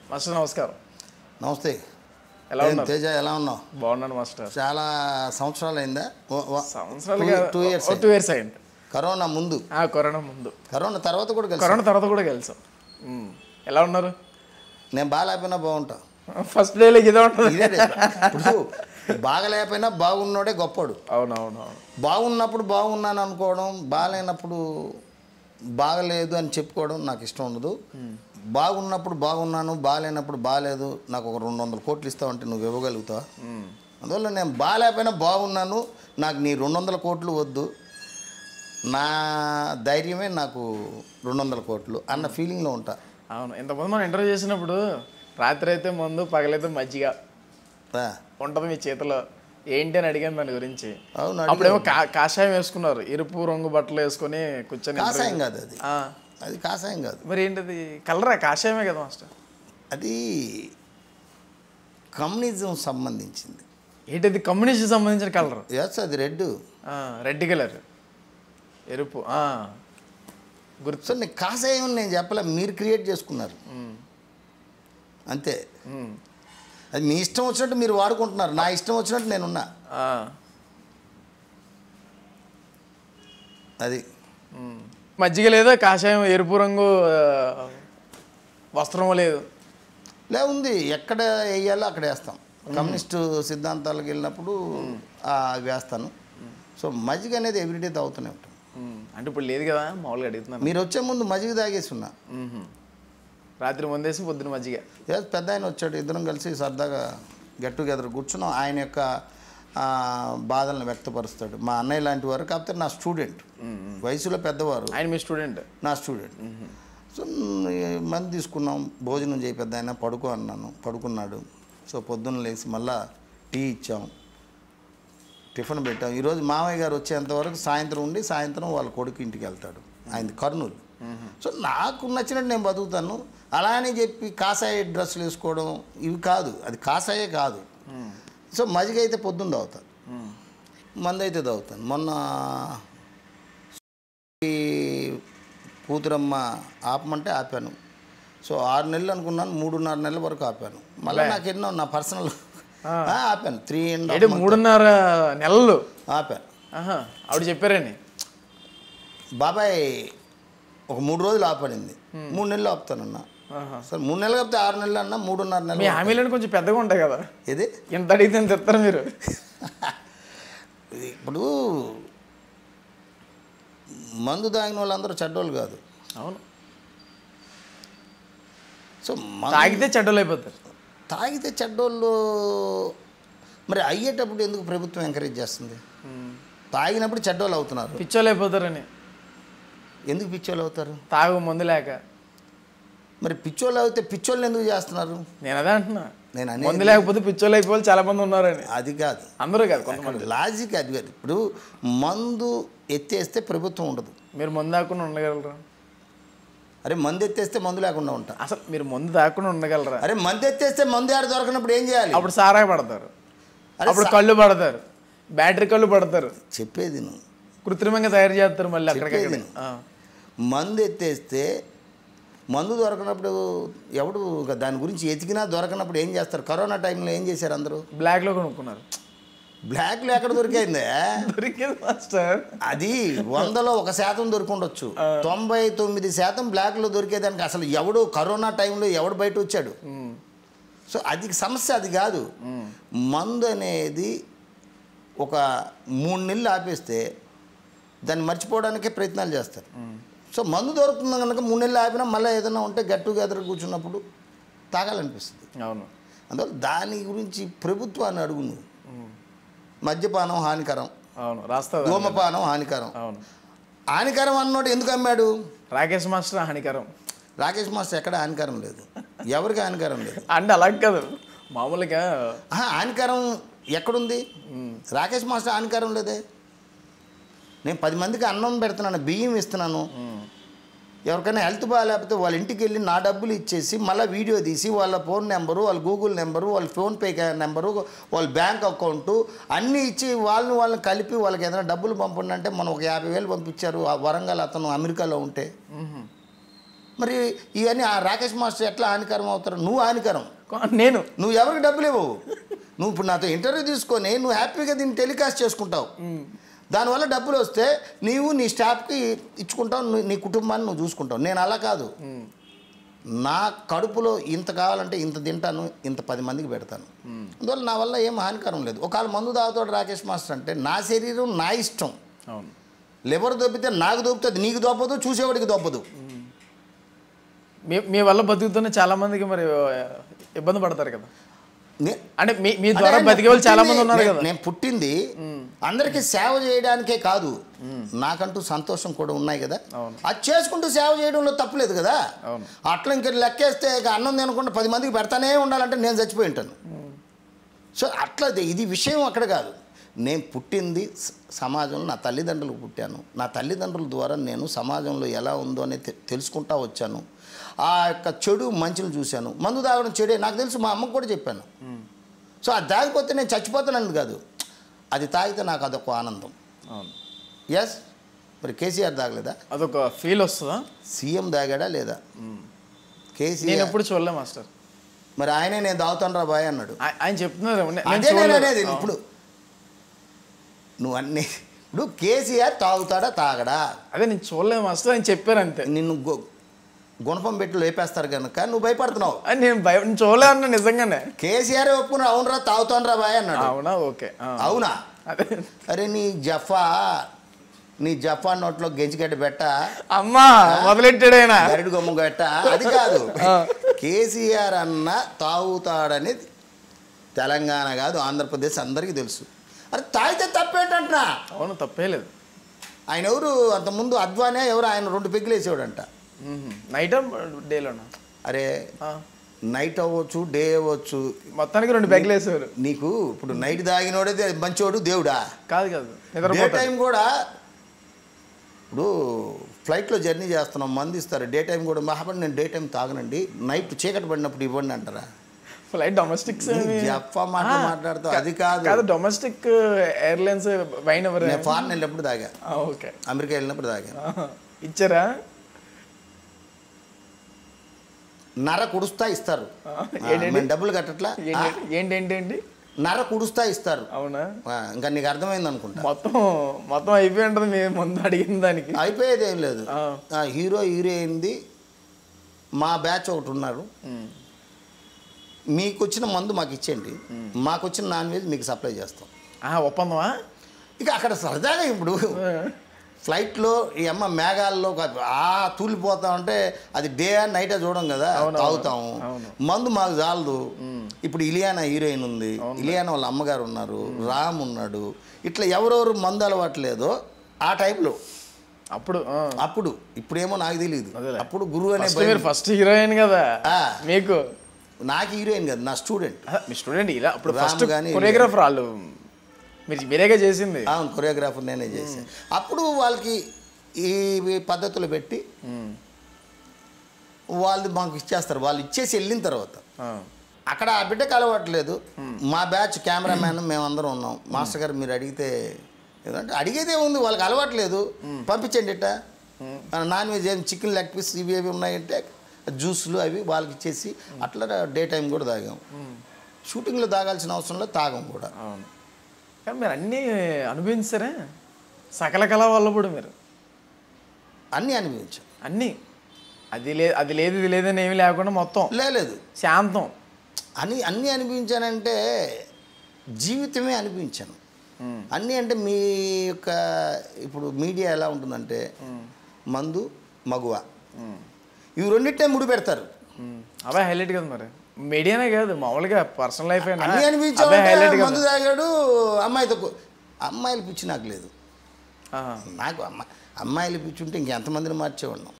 Master నమస్కారం నమస్తే ఎలా ఏం ఉన్నారు తేజ ఎలా ఉన్నావు బాగున్నాను మాస్టర్ చాలా సంవత్సరాలు అయిందా ఓ- ఓ- సంవత్సరాలు Two- two years two years అయింది కరోనా ముందు ఆ, కరోనా ముందు కరోనా తర్వాత కూడా కలిసి కరోనా తర్వాత కూడా కలిసాం ఉమ్. ఎలా ఉన్నారు నేను బాగా లేకపోయినా బాగుంటా ఫస్ట్ డేలో ఇదే ఉంటుంది ఇదే రే. ఇప్పుడు బాగా లేకపోయినా బాగున్నాడే గొప్పడు అవును అవును అవును బాగున్నప్పుడు బాగున్నాను అనుకోవడం బాగాలేనప్పుడు బాగలేదు అని చెప్పుకోవడం నాకు ఇష్టం ఉండదు బాగున్నప్పుడు బాగున్నాను బాగాలేనప్పుడు బాగాలేదు నాకు ఒక రెండు వందల కోట్లు ఇస్తావంటే నువ్వు ఇవ్వగలుగుతావా ఉమ్. అందువల్ల నేను బాగాలేకపోయినా బాగున్నాను నాకు నీ రెండు వందల కోట్లు వద్దు నా ధైర్యమే నాకు రెండు వందల కోట్లు అన్న ఫీలింగ్లో ఉంటా అవును ఇంతకుముందు మనం ఇంటర్వ్యూ చేసినప్పుడు రాత్రి అయితే మందు పగలైతే మజ్జిగ ఆ, ఉంటుంది మీ చేతిలో ఏంటి అని అడిగాను దాని గురించి అవును అడిగావు. అప్పుడేమో కా- కాషాయం వేసుకున్నారు ఎరుపు రంగు బట్టలు వేసుకొని కూర్చొని కాషాయం కాదు అది ఆ, అది కాషాయం కాదు మరి ఏంటిది కలరా కాషాయమే కదా మాస్టర్ అది కమ్యూనిజం సంబంధించింది ఏంటిది కమ్యూనిస్ట్ సంబంధించిన కలర్ ఎస్ అది రెడ్ రెడ్ కలర్ ఎరుపు ఆ. గుర్తు సో నేను కాషాయం అని నేను చెప్పలే మీరు క్రియేట్ చేసుకున్నారు ఉమ్, అంతే ఉమ్, అది మీ ఇష్టం వచ్చినట్టు మీరు వాడుకుంటున్నారు నా ఇష్టం వచ్చినట్టు నేనున్నా ఆ, అది ఉమ్. మజ్జిగ లేదా కాషాయం ఎరుపు రంగు ఆ, వస్త్రము లేదు లే ఉంది ఎక్కడ వేయాలో అక్కడ వేస్తాం కమ్యూనిస్టు సిద్ధాంతాలకు వెళ్ళినప్పుడు ఆ, వేస్తాను సో మజ్జిగ అనేది ఎవ్రీడే తాగుతూనే ఉంటాం ఉమ్, అంటే ఇప్పుడు లేదు కదా మామూలుగా అడుగుతున్నాను మీరు వచ్చే ముందు మజ్జిగ తాగేసి ఉన్నా ఉహుం. రాత్రి ముందేసి పొద్దున మజ్జిగ ఎస్ పెద్ద ఆయన వచ్చాడు ఇద్దరం కలిసి సరదాగా గెట్ టుగెదర్ కూర్చున్నాం ఆయన యొక్క ఆ, బాధలను వ్యక్తపరుస్తాడు మా అన్నయ్య లాంటి వారు కాకపోతే నా స్టూడెంట్ వయసులో పెద్దవారు ఆయన మీ స్టూడెంట్ నా స్టూడెంట్ సో మ్, మంది తీసుకున్నాం భోజనం చేయి పెద్ద ఆయన పడుకో అన్నాను పడుకున్నాడు సో పొద్దున్న లేచి మళ్ళా టీ ఇచ్చాం టిఫిన్ పెట్టాం ఈరోజు మామయ్య గారు వచ్చేంతవరకు సాయంత్రం ఉండి సాయంత్రం వాళ్ళ కొడుకు ఇంటికి వెళ్తాడు ఆయనది కర్నూలు సో నాకు నచ్చినట్టు నేను బతుకుతాను అలా అని చెప్పి కాషాయ డ్రెస్సులు వేసుకోవడం ఇవి కాదు అది కాషాయే కాదు సో మజ్జిగ అయితే పొద్దున్న తాగుతాను మందు అయితే తాగుతాను మొన్న ఈ కూతురమ్మ ఆపమంటే ఆపాను సో ఆరు నెలలు అనుకున్నాను మూడున్నర నెలల వరకు ఆపాను మళ్ళీ నాకు ఎన్నో నా పర్సనల్ ఆపాను త్రీ అండ్ ఏంటి మూడున్నర నెలలు ఆపాను ఆహా ఆవిడ చెప్పారని బాబాయ్ ఒక మూడు రోజులు ఆపడింది మూడు నెలలు ఆపుతానన్నా ఆహా. సరే మూడు నెలలు ఆపితే ఆరు నెలలు అన్నా మూడున్నర మీ నెలలు హామీలను కొంచెం పెద్దగా ఉంటాయి కదా ఇది ఎంత అడిగితే ఎంత ఇస్తారు మీరు ఇప్పుడు మందు తాగిన వాళ్ళందరూ చెడ్డోళ్ళు కాదు అవును సో మందు తాగితే చెడ్డలు అయిపోతారు తాగితే చెడ్డోళ్ళు మరి అయ్యేటప్పుడు ఎందుకు ప్రభుత్వం ఎంకరేజ్ చేస్తుంది తాగినప్పుడు చెడ్డోళ్ళు అవుతున్నారు పిచ్చోళ్ళు అయిపోతారని ఎందుకు పిచ్చోళ్ళు అవుతారు తాగు మందు లేక మరి పిచ్చోళ్ళు అయితే పిచ్చోళ్ళు ఎందుకు చేస్తున్నారు నేను అదే అంటున్నా నేను మందు అనేది లేకపోతే పిచ్చోళ్ళు అయిపోవాలి చాలా మంది ఉన్నారని అది కాదు అందరూ కాదు కొంతమంది లాజిక్ అది కాదు ఇప్పుడు మందు ఎత్తేస్తే ప్రభుత్వం ఉండదు మీరు మందు దాకుండా ఉండగలరా అరే మందు ఎత్తేస్తే మందు లేకుండా ఉంటా అసలు మీరు మందు దాకుండా ఉండగలరా అరే మందు ఎత్తేస్తే మందు ఆడ దొరకనప్పుడు ఏం చేయాలి అప్పుడు సారా పడతారు అరే అప్పుడు కళ్ళు పడతారు బ్యాటరీ కళ్ళు పడతారు చెప్పేది నువ్వు కృత్రిమంగా తయారు చేస్తారు మళ్ళీ అక్కడికక్కడ చెప్పేది ఆ. మందు ఎత్తేస్తే మందు దొరకనప్పుడు ఎవడు ఇక దాని గురించి ఎతికినా దొరకనప్పుడు ఏం చేస్తారు కరోనా టైంలో ఏం చేశారు అందరూ బ్లాక్లో కొనుక్కున్నారు బ్లాక్లో ఎక్కడ దొరికైందే దొరికేది మాస్టర్ అది వందలో ఒక శాతం దొరికుండొచ్చు తొంభై తొమ్మిది శాతం బ్లాక్లో దొరికేదానికి అసలు ఎవడు కరోనా టైంలో ఎవడు బయట వచ్చాడు ఉమ్. సో అది సమస్య అది కాదు మందు అనేది ఒక మూడు నెలలు ఆపేస్తే దాన్ని మర్చిపోవడానికే ప్రయత్నాలు చేస్తారు సో మందు దొరుకుతుంది కనుక మూడు నెలలు ఆపినా మళ్ళీ ఏదైనా ఉంటే గట్ టుగెదర్ కూర్చున్నప్పుడు తాగాలనిపిస్తుంది అవును అందువల్ల దాని గురించి ప్రభుత్వాన్ని అడుగు నువ్వు మద్యపానం హానికరం అవును రాస్తా ధూమపానం హానికరం అవును హానికరం అన్నోడు ఎందుకు అమ్మాడు రాకేష్ మాస్టర్ హానికరం రాకేష్ మాస్టర్ ఎక్కడ హానికరం లేదు ఎవరికి హానికరం లేదు అంటే అలా కాదు మామూలుగా ఆహా, హానికరం ఎక్కడుంది రాకేష్ మాస్టర్ హానికరం లేదే నేను పది మందికి అన్నం పెడుతున్నాను బియ్యం ఇస్తున్నాను ఎవరికైనా హెల్త్ బాగాలేకపోతే వాళ్ళ ఇంటికి వెళ్ళి నా డబ్బులు ఇచ్చేసి మళ్ళీ వీడియో తీసి వాళ్ళ ఫోన్ నెంబరు వాళ్ళ గూగుల్ నెంబరు వాళ్ళ ఫోన్పే నెంబరు వాళ్ళ బ్యాంక్ అకౌంటు అన్నీ ఇచ్చి వాళ్ళని వాళ్ళని కలిపి వాళ్ళకి ఏదైనా డబ్బులు పంపండి అంటే మనం ఒక యాభై వేలు పంపించారు ఆ వరంగల్ అతను అమెరికాలో ఉంటే మ్మ్. మరి ఇవన్నీ ఆ రాకేష్ మాస్టర్ ఎట్లా హానికరం అవుతారు నువ్వు హానికరం నేను నువ్వు ఎవరికి డబ్బులు ఇవ్వవు నువ్వు ఇప్పుడు నాతో ఇంటర్వ్యూ తీసుకొని నువ్వు హ్యాపీగా దీన్ని టెలికాస్ట్ చేసుకుంటావు దానివల్ల డబ్బులు వస్తే నీవు నీ స్టాఫ్కి ఇచ్చుకుంటావు నీ- నీ కుటుంబాన్ని నువ్వు చూసుకుంటావు నేను అలా కాదు నా కడుపులో ఇంత కావాలంటే ఇంత తింటాను ఇంత పది మందికి పెడతాను అందువల్ల నా వల్ల ఏం హానికరం లేదు ఒకవేళ మందు తాగుతాడు రాకేష్ మాస్టర్ అంటే నా శరీరం నా ఇష్టం అవును లివర్ దొబ్బితే నాకు దొబ్బుతుంది నీకు దొబ్బదు చూసేవాడికి దొబ్బదు మీ మీ వల్ల బతుకుతున్న చాలా మందికి మరి ఆ, ఇబ్బంది పడతారు కదా నే- అంటే మీ మీ ద్వారా అంటే బతికే వాళ్ళు చాలా మంది పుట్టింది- ఉన్నారు నే- కదా నేను పుట్టింది అందరికీ సేవ చేయడానికే కాదు నాకంటూ సంతోషం కూడా ఉన్నాయి కదా అవును. అది చేసుకుంటూ సేవ చేయడంలో తప్పులేదు కదా అవును. అట్లా ఇంక లెక్కేస్తే ఇక అన్నం తినకుండా పది మందికి పెడతానే ఉండాలంటే నేను చచ్చిపోయి ఉంటాను సో అట్లా ఇది- ఇది విషయం అక్కడ కాదు నేను పుట్టింది స- సమాజంలో నా తల్లిదండ్రులకు పుట్టాను నా తల్లిదండ్రుల ద్వారా నేను సమాజంలో ఎలా ఉందో అనేది తె- తెలుసుకుంటా వచ్చాను ఆ యొక్క చెడు మంచిని చూశాను మందు తాగడం చెడే నాకు తెలుసు మా అమ్మకు కూడా చెప్పాను సో అది తాగిపోతే నేను చచ్చిపోతానని కాదు అది తాగితే నాకు అదొక ఆనందం అవును ఎస్ మరి కేసీఆర్ తాగలేదా అదొక ఫీల్ వస్తుందా సీఎం తాగాడా లేదా నేను కేసీఆర్ ఎప్పుడు చూడలే మాస్టర్ మరి ఆయనే నేను తాగుతాను రా బాయ్ అన్నాడు ఆయ- ఆయన చెప్తున్నారు నే- నేను అదే నేను చూడలేదు. అనేది ఇప్పుడు నువ్వు అన్ని ఇప్పుడు కేసీఆర్ తాగుతాడా తాగడా అదే నేను చూడలేదు మాస్టర్ ఆయన చెప్పారు అంతే నిన్ను గు- గుణపం పెట్టి లేపేస్తారు కనుక నువ్వు భయపడుతున్నావు అని నేను భయ నేను చూడలేదు అన్న నిజంగానే కేసీఆర్ ఒప్పుకున్నా అవునరా తాగుతాను రా బాయ్ అన్నాడు అవునా ఓకే ఆ. అవునా అదే అరే నీ జఫా నీ జఫా నోట్లో గెంజిగడ్డ పెట్ట అమ్మా మొదలెట్టాడు ఆయన గరిడి గొమ్మ గట్ట అది కాదు కేసీఆర్ అన్న తాగుతాడని తెలంగాణ కాదు ఆంధ్రప్రదేశ్ అందరికీ తెలుసు అరే తాగితే తప్పేంటంటున్నా అవును తప్పే లేదు ఆయన ఎవరు అంతకుముందు అద్వానే ఎవరు ఆయన రెండు పెగ్గులు వేసేవాడంట నైట్ డేలోనా అరే నైట్ అవ్వచ్చు డే అవ్వచ్చు మొత్తానికి రెండు బ్యాగులు వేసేవారు నీకు ఇప్పుడు నైట్ తాగినోడే దే- మంచోడు దేవుడా కాదు కాదు డే నిద్రపోతాడు టైం కూడా ఇప్పుడు ఫ్లైట్లో జర్నీ చేస్తున్నాం మంది ఇస్తారు డే టైం కూడా మహాబడి నేను డే టైం తాగనండి నైట్ చీకటి పడినప్పుడు ఇవ్వండి అంటారా ఫ్లైట్ డొమెస్టిక్స్ నీ జప్ప మాట మాట్లాడతావు అది కాదు కాదు డొమెస్టిక్ ఎయిర్లైన్స్ వైన్ ఎవరు నేను ఫారెన్ వెళ్ళినప్పుడు తాగా ఓకే అమెరికా వెళ్ళినప్పుడు తాగా ఇచ్చారా నర కుడుస్తా ఇస్తారు ఆ, ఆ, ఏంటండి? మేము డబ్బులు కట్టట్లా ఆ, ఏంటి ఏంటి ఏంటి ఏంటి నర కుడుస్తా ఇస్తారు అవునా ఆ, ఇంకా నీకు అర్థమైంది అనుకుంటా మొత్తం మొత్తం అయిపోయి ఉంటుంది మేము ముందు అడిగిన దానికి అయిపోయేది ఏం లేదు ఆ. ఆ, హీరో హీరోయిన్ది మా బ్యాచ్ ఒకటి ఉన్నారు మీకు వచ్చిన మందు మాకు ఇచ్చేయండి మాకు వచ్చిన నాన్ వెజ్ మీకు సప్లై చేస్తాం ఆ, ఒప్పందమా ఇక అక్కడ సరదాగా ఇప్పుడు ఫ్లైట్లో ఈ అమ్మ మేఘాల్లో ఒక- ఆ తూలిపోతా ఉంటే అది డే అండ్ నైటే చూడం కదా తాగుతాము మందు మాకు చాలదు ఇప్పుడు ఇలియానా హీరోయిన్ ఉంది ఇలియానా వాళ్ళ అమ్మగారు ఉన్నారు రామ్ ఉన్నాడు ఇట్లా ఎవరెవరు మందు అలవాట్లేదో ఆ టైంలో అప్పుడు ఆ. అప్పుడు ఇప్పుడేమో నాకు తెలియదు అదేలే. అప్పుడు గురువు అనే ఫస్ట్ మీరు ఫస్ట్ హీరోయిన్ కదా ఆ. మీకు నాకు హీరోయిన్ కదా నా స్టూడెంట్ ఆ, మీ స్టూడెంట్ ఇలా అప్పుడు రామ్ ఫస్ట్ గాని కొరియోగ్రాఫర్ వాళ్ళు మీరు మీరేగా చేసింది అవును కొరియోగ్రాఫర్ నేనే చేశాను అప్పుడు వాళ్ళకి ఈ పద్ధతులు పెట్టి వాళ్ళు మాకు ఇచ్చేస్తారు వాళ్ళు ఇచ్చేసి వెళ్ళిన తర్వాత ఆ. అక్కడ ఆ బిడ్డకు అలవాట్లేదు మా బ్యాచ్ కెమెరామ్యాన్ మేమందరం ఉన్నాం మాస్టర్ గారు మీరు అడిగితే ఏదంటే అడిగేదే ఉంది వాళ్ళకి అలవాట్లేదు పంపించండి ఇట్ట నాన్ వెజ్ ఏం చికెన్ లెగ్ పీస్ ఇవి ఏవి ఉన్నాయంటే జ్యూస్లు అవి వాళ్ళకి ఇచ్చేసి అట్లా డే టైం కూడా తాగాం షూటింగ్లో తాగాల్సిన అవసరం లేదు తాగం కూడా అవును కానీ మీరు అన్నీ అనుభవించారే సకల కళ వల్లప్పుడు మీరు అన్నీ అనిపించాం అన్నీ అది లేదు అది లేదు ఇది లేదని ఏమీ లేకుండా మొత్తం లేదు శాంతం అని అన్నీ అనిపించానంటే జీవితమే అనిపించాను అన్నీ అంటే మీ యొక్క ఇప్పుడు మీడియా ఎలా ఉంటుందంటే మందు మగువ ఇవి రెండింటినే ముడి పెడతారు అవే హైలైట్ కదా మరి మీడియానే కాదు మామూలుగా పర్సనల్ లైఫ్ అయినా అన్నీ అవే అనిపించామంటే హైలైట్ కదా మందు తాగాడు అమ్మాయితో కూ- అమ్మాయిల పిచ్చి నాకు లేదు ఆహా. నాకు అమ్మ అమ్మాయిల పిచ్చి ఉంటే ఇంకెంతమందిని మార్చేవాళ్ళం